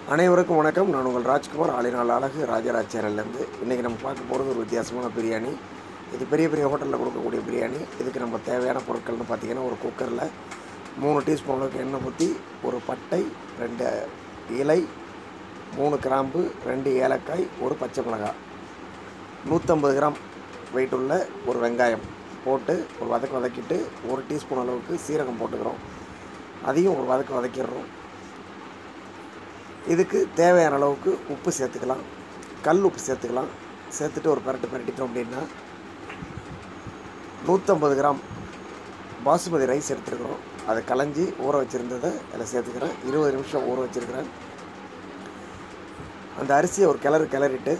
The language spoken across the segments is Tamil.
அனைவருக்கும் வணக்கம் நான் உங்கள் ராஜ்குமார் ஆளினால் அழகு ராஜராஜ் சேனல்லேருந்து இன்றைக்கி நம்ம பார்க்க போகிறது ஒரு வித்தியாசமான பிரியாணி இது பெரிய பெரிய ஹோட்டலில் கொடுக்கக்கூடிய பிரியாணி இதுக்கு நம்ம தேவையான பொருட்கள்னு பார்த்தீங்கன்னா ஒரு குக்கரில் மூணு டீஸ்பூன் அளவுக்கு எண்ணெய் ஊற்றி ஒரு பட்டை ரெண்டு இலை மூணு கிராம்பு ரெண்டு ஏலக்காய் ஒரு பச்சை மிளகாய் நூற்றம்பது கிராம் வெயிட் உள்ள ஒரு வெங்காயம் போட்டு ஒரு வதக்கு வதக்கிட்டு ஒரு டீஸ்பூன் அளவுக்கு சீரகம் போட்டுக்கிறோம் அதையும் ஒரு வதக்கு வதக்கிடுறோம் இதுக்கு தேவையான அளவுக்கு உப்பு சேர்த்துக்கலாம் கல் உப்பு சேர்த்துக்கலாம் சேர்த்துட்டு ஒரு பரட்டு பரட்டிட்டோம் அப்படின்னா நூற்றம்பது கிராம் பாசுமதி ரைஸ் எடுத்துருக்குறோம் அதை களைஞ்சி ஊற வச்சுருந்ததை அதில் சேர்த்துக்கிறேன் இருபது நிமிஷம் ஊற வச்சுருக்கிறேன் அந்த அரிசியை ஒரு கிளறு கிளறிட்டு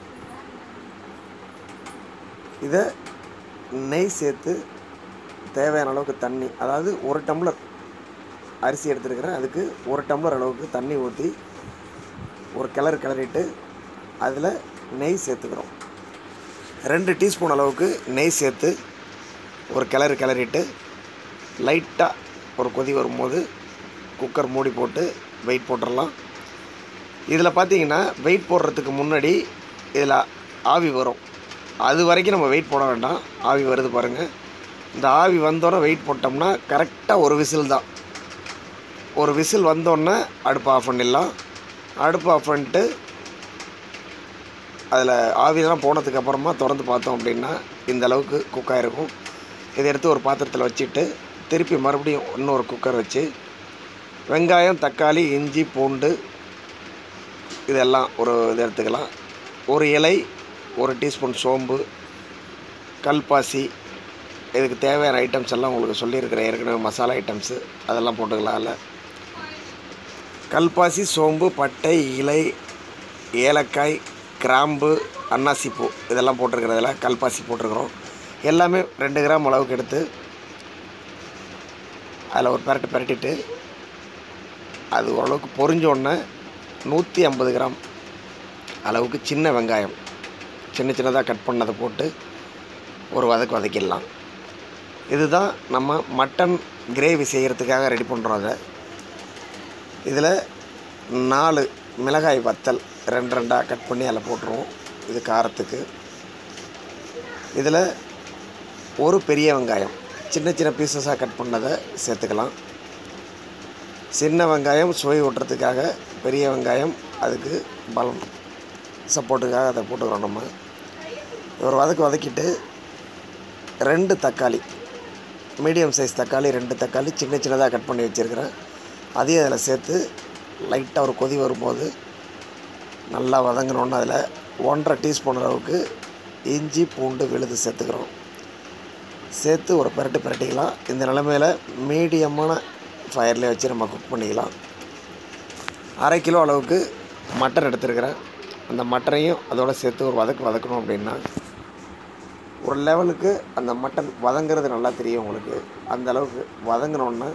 இதை நெய் சேர்த்து தேவையான அளவுக்கு தண்ணி அதாவது ஒரு டம்ளர் அரிசி எடுத்துருக்கிறேன் அதுக்கு ஒரு டம்ளர் அளவுக்கு தண்ணி ஊற்றி ஒரு கிளறு கிளறிட்டு அதில் நெய் சேர்த்துக்கிறோம் ரெண்டு டீஸ்பூன் அளவுக்கு நெய் சேர்த்து ஒரு கிளறு கிளறிட்டு லைட்டாக ஒரு கொதி வரும்போது குக்கர் மூடி போட்டு வெயிட் போட்டுடலாம் இதில் பார்த்தீங்கன்னா வெயிட் போடுறதுக்கு முன்னாடி இதில் ஆவி வரும் அது வரைக்கும் நம்ம வெயிட் போட வேண்டாம் ஆவி வருது பாருங்கள் இந்த ஆவி வந்தோடனே வெயிட் போட்டோம்னா கரெக்டாக ஒரு விசில் தான் ஒரு விசில் வந்தோடனே அடுப்பு ஆஃப் பண்ணிடலாம் அடுப்பு ஆஃப் பண்ணிட்டு அதில் ஆவியெல்லாம் போனதுக்கு அப்புறமா திறந்து பார்த்தோம் அப்படின்னா இந்த அளவுக்கு குக் ஆகிருக்கும் இதை எடுத்து ஒரு பாத்திரத்தில் வச்சுட்டு திருப்பி மறுபடியும் இன்னொரு குக்கர் வச்சு வெங்காயம் தக்காளி இஞ்சி பூண்டு இதெல்லாம் ஒரு இது எடுத்துக்கலாம் ஒரு இலை ஒரு டீஸ்பூன் சோம்பு கல்பாசி இதுக்கு தேவையான ஐட்டம்ஸ் எல்லாம் உங்களுக்கு சொல்லியிருக்கிறேன் ஏற்கனவே மசாலா ஐட்டம்ஸு அதெல்லாம் போட்டுக்கலாம் அதில் கல்பாசி சோம்பு பட்டை இலை ஏலக்காய் கிராம்பு அன்னாசிப்பூ இதெல்லாம் போட்டிருக்கிறதுல கல்பாசி போட்டிருக்கிறோம் எல்லாமே ரெண்டு கிராம் அளவுக்கு எடுத்து அதில் ஒரு பரட்டு பரட்டிட்டு அது ஓரளவுக்கு பொரிஞ்ச உடனே நூற்றி ஐம்பது கிராம் அளவுக்கு சின்ன வெங்காயம் சின்ன சின்னதாக கட் பண்ணதை போட்டு ஒரு வதக்கு வதக்கிடலாம் இதுதான் நம்ம மட்டன் கிரேவி செய்கிறதுக்காக ரெடி பண்ணுறோம் அதை இதில் நாலு மிளகாய் வத்தல் ரெண்டு ரெண்டாக கட் பண்ணி அதில் போட்டுருவோம் இது காரத்துக்கு இதில் ஒரு பெரிய வெங்காயம் சின்ன சின்ன பீசஸாக கட் பண்ணதை சேர்த்துக்கலாம் சின்ன வெங்காயம் சுவை ஓட்டுறதுக்காக பெரிய வெங்காயம் அதுக்கு பலம் சப்போர்ட்டுக்காக அதை போட்டுக்கிறோம் நம்ம ஒரு வதக்கு வதக்கிட்டு ரெண்டு தக்காளி மீடியம் சைஸ் தக்காளி ரெண்டு தக்காளி சின்ன சின்னதாக கட் பண்ணி வச்சுருக்கிறேன் அதையும் அதில் சேர்த்து லைட்டாக ஒரு கொதி வரும்போது நல்லா வதங்கினோன்னு அதில் ஒன்றரை டீஸ்பூன் அளவுக்கு இஞ்சி பூண்டு விழுது சேர்த்துக்கிறோம் சேர்த்து ஒரு பரட்டு பரட்டிக்கலாம் இந்த நிலமையில் மீடியமான ஃபயர்லேயே வச்சு நம்ம குக் பண்ணிக்கலாம் அரை கிலோ அளவுக்கு மட்டன் எடுத்துருக்கிறேன் அந்த மட்டனையும் அதோடு சேர்த்து ஒரு வதக்கு வதக்கணும் அப்படின்னா ஒரு லெவலுக்கு அந்த மட்டன் வதங்கிறது நல்லா தெரியும் உங்களுக்கு அந்த அளவுக்கு வதங்கினோன்னே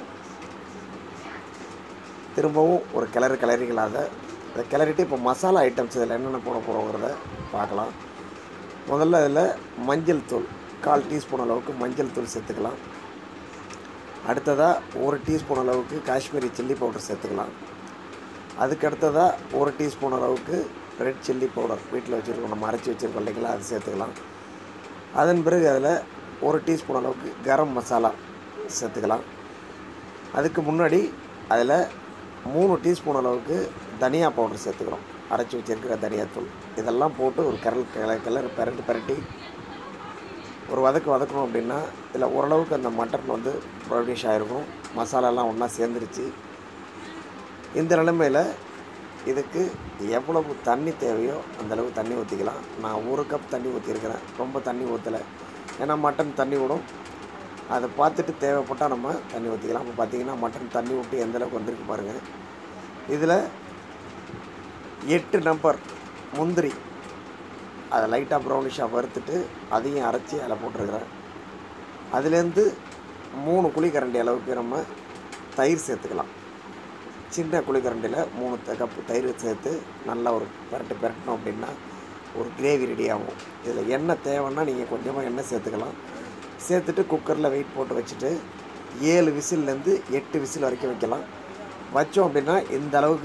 திரும்பவும் ஒரு கிளறு கிளறிகளாக அதை கிளறிட்டு இப்போ மசாலா ஐட்டம்ஸ் இதில் என்னென்ன போட போகிறோங்கிறத பார்க்கலாம் முதல்ல அதில் மஞ்சள் தூள் கால் டீஸ்பூன் அளவுக்கு மஞ்சள் தூள் சேர்த்துக்கலாம் அடுத்ததாக ஒரு டீஸ்பூன் அளவுக்கு காஷ்மீரி சில்லி பவுடர் சேர்த்துக்கலாம் அதுக்கு அடுத்ததாக ஒரு டீஸ்பூன் அளவுக்கு ரெட் சில்லி பவுடர் வீட்டில் வச்சுருக்கோம் நம்ம அரைச்சி வச்சுருக்கோம் இல்லைங்களா அது சேர்த்துக்கலாம் அதன் பிறகு அதில் ஒரு டீஸ்பூன் அளவுக்கு கரம் மசாலா சேர்த்துக்கலாம் அதுக்கு முன்னாடி அதில் மூணு டீஸ்பூன் அளவுக்கு தனியா பவுடர் சேர்த்துக்கிறோம் அரைச்சி வச்சுருக்கிற தனியாத்தூள் இதெல்லாம் போட்டு ஒரு கரல் கிள கிளறு பரட்டி பரட்டி ஒரு வதக்கு வதக்கணும் அப்படின்னா இதில் ஓரளவுக்கு அந்த மட்டன் வந்து ப்ரௌனிஷ் ஆகிருக்கும் மசாலாலாம் ஒன்றா சேர்ந்துருச்சு இந்த நிலைமையில் இதுக்கு எவ்வளவு தண்ணி தேவையோ அந்தளவு தண்ணி ஊற்றிக்கலாம் நான் ஒரு கப் தண்ணி ஊற்றிருக்கிறேன் ரொம்ப தண்ணி ஊற்றலை ஏன்னா மட்டன் தண்ணி விடும் அதை பார்த்துட்டு தேவைப்பட்டால் நம்ம தண்ணி ஊற்றிக்கலாம் இப்போ பார்த்தீங்கன்னா மட்டன் தண்ணி விட்டு எந்த அளவுக்கு வந்திருக்கு பாருங்கள் இதில் எட்டு நம்பர் முந்திரி அதை லைட்டாக ப்ரௌனிஷாக வறுத்துட்டு அதையும் அரைச்சி அதில் போட்டிருக்கிறேன் அதுலேருந்து மூணு குழிக்கரண்டி அளவுக்கு நம்ம தயிர் சேர்த்துக்கலாம் சின்ன குழிக்கரண்டியில் மூணு த கப்பு தயிர் சேர்த்து நல்லா ஒரு பெரட்டு பெரட்டணும் அப்படின்னா ஒரு கிரேவி ரெடி ஆகும் இதில் எண்ணெய் தேவைன்னா நீங்கள் கொஞ்சமாக எண்ணெய் சேர்த்துக்கலாம் சேர்த்துட்டு குக்கரில் வெயிட் போட்டு வச்சுட்டு ஏழு விசில்லேருந்து எட்டு விசில் வரைக்கும் வைக்கலாம் வச்சோம் அப்படின்னா இந்த அளவுக்கு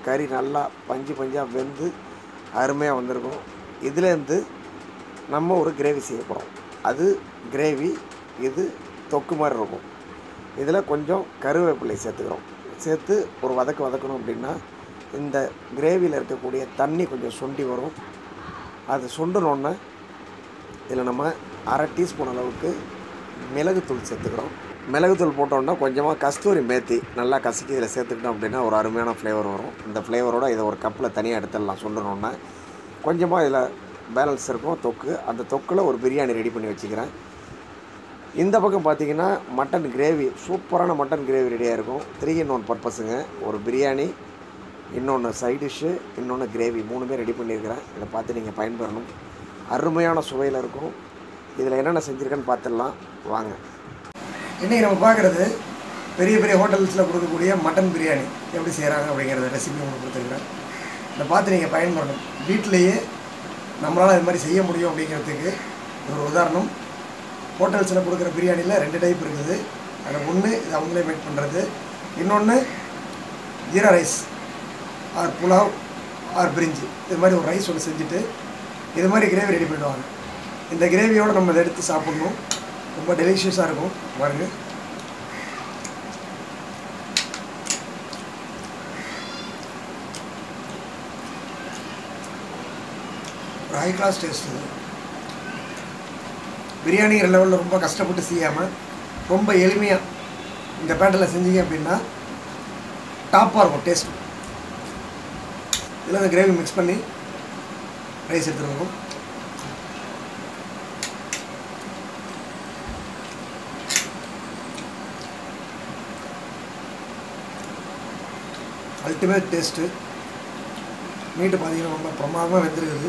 கறி நல்லா பஞ்சு பஞ்சாக வெந்து அருமையாக வந்திருக்கும் இதுலேருந்து நம்ம ஒரு கிரேவி செய்ய போகிறோம் அது கிரேவி இது தொக்கு மாதிரி இருக்கும் இதில் கொஞ்சம் கருவேப்பிலை சேர்த்துக்கிறோம் சேர்த்து ஒரு வதக்கு வதக்கணும் அப்படின்னா இந்த கிரேவியில் இருக்கக்கூடிய தண்ணி கொஞ்சம் சுண்டி வரும் அது சுண்டுனோடனே இதில் நம்ம அரை டீஸ்பூன் அளவுக்கு மிளகுத்தூள் சேர்த்துக்கிறோம் மிளகுத்தூள் போட்டோன்னா கொஞ்சமாக கஸ்தூரி மேத்தி நல்லா கசக்கி இதில் சேர்த்துக்கிட்டோம் அப்படின்னா ஒரு அருமையான ஃப்ளேவர் வரும் இந்த ஃப்ளேவரோட இதை ஒரு கப்பில் தனியாக எடுத்துடலாம் சுண்டணுன்னா கொஞ்சமாக இதில் பேலன்ஸ் இருக்கும் தொக்கு அந்த தொக்கில் ஒரு பிரியாணி ரெடி பண்ணி வச்சுக்கிறேன் இந்த பக்கம் பார்த்தீங்கன்னா மட்டன் கிரேவி சூப்பரான மட்டன் கிரேவி ரெடியாக இருக்கும் த்ரீ இன் ஒன் பர்பஸுங்க ஒரு பிரியாணி இன்னொன்று சைட் டிஷ்ஷு இன்னொன்று கிரேவி மூணுமே ரெடி பண்ணியிருக்கிறேன் இதை பார்த்து நீங்கள் பயன்பெறணும் அருமையான சுவையில் இருக்கும் இதில் என்னென்ன செஞ்சுருக்கேன்னு பார்த்துடலாம் வாங்க இன்றைக்கி நம்ம பார்க்குறது பெரிய பெரிய ஹோட்டல்ஸில் கொடுக்கக்கூடிய மட்டன் பிரியாணி எப்படி செய்கிறாங்க அப்படிங்கிறத ரெசிபி உங்களுக்கு கொடுத்துருக்குறேன் இதை பார்த்து நீங்கள் பயன்படணும் வீட்டிலேயே நம்மளால் இது மாதிரி செய்ய முடியும் அப்படிங்கிறதுக்கு இது ஒரு உதாரணம் ஹோட்டல்ஸில் கொடுக்குற பிரியாணியில் ரெண்டு டைப் இருக்குது அதில் ஒன்று இது அவங்களே மேக் பண்ணுறது இன்னொன்று jeera rice or pulao or brinji இது மாதிரி ஒரு ரைஸ் ஒன்று செஞ்சுட்டு இது மாதிரி கிரேவி ரெடி பண்ணிடுவாங்க இந்த கிரேவியோடு நம்ம இதை எடுத்து சாப்பிட்ணும் ரொம்ப டெலிஷியஸாக இருக்கும் பாருங்க ஒரு ஹை கிளாஸ் டேஸ்ட் இது பிரியாணிங்கிற லெவலில் ரொம்ப கஷ்டப்பட்டு செய்யாமல் ரொம்ப எளிமையாக இந்த பேட்டரில் செஞ்சீங்க அப்படின்னா டாப்பாக இருக்கும் டேஸ்ட் இதில் அந்த கிரேவி மிக்ஸ் பண்ணி ரைஸ் எடுத்துருவோம் அல்டிமேட் டேஸ்ட்டு மீட்டு பார்த்தீங்கன்னா ரொம்ப பிரமாதமாக வெந்திருக்குது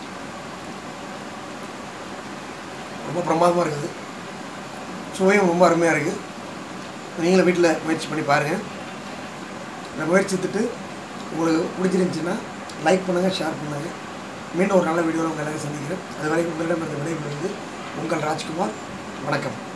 ரொம்ப பிரமாதமாக இருக்குது சுவையும் ரொம்ப அருமையாக இருக்குது நீங்களும் வீட்டில் முயற்சி பண்ணி பாருங்கள் இந்த முயற்சித்துட்டு உங்களுக்கு பிடிச்சிருந்துச்சின்னா லைக் பண்ணுங்கள் ஷேர் பண்ணுங்கள் மீண்டும் ஒரு நல்ல வீடியோவில் உங்கள் எல்லாரும் சந்திக்கிறேன் அது வரைக்கும் உங்களிடம் இந்த விடைபெறுவது உங்கள் ராஜ்குமார் வணக்கம்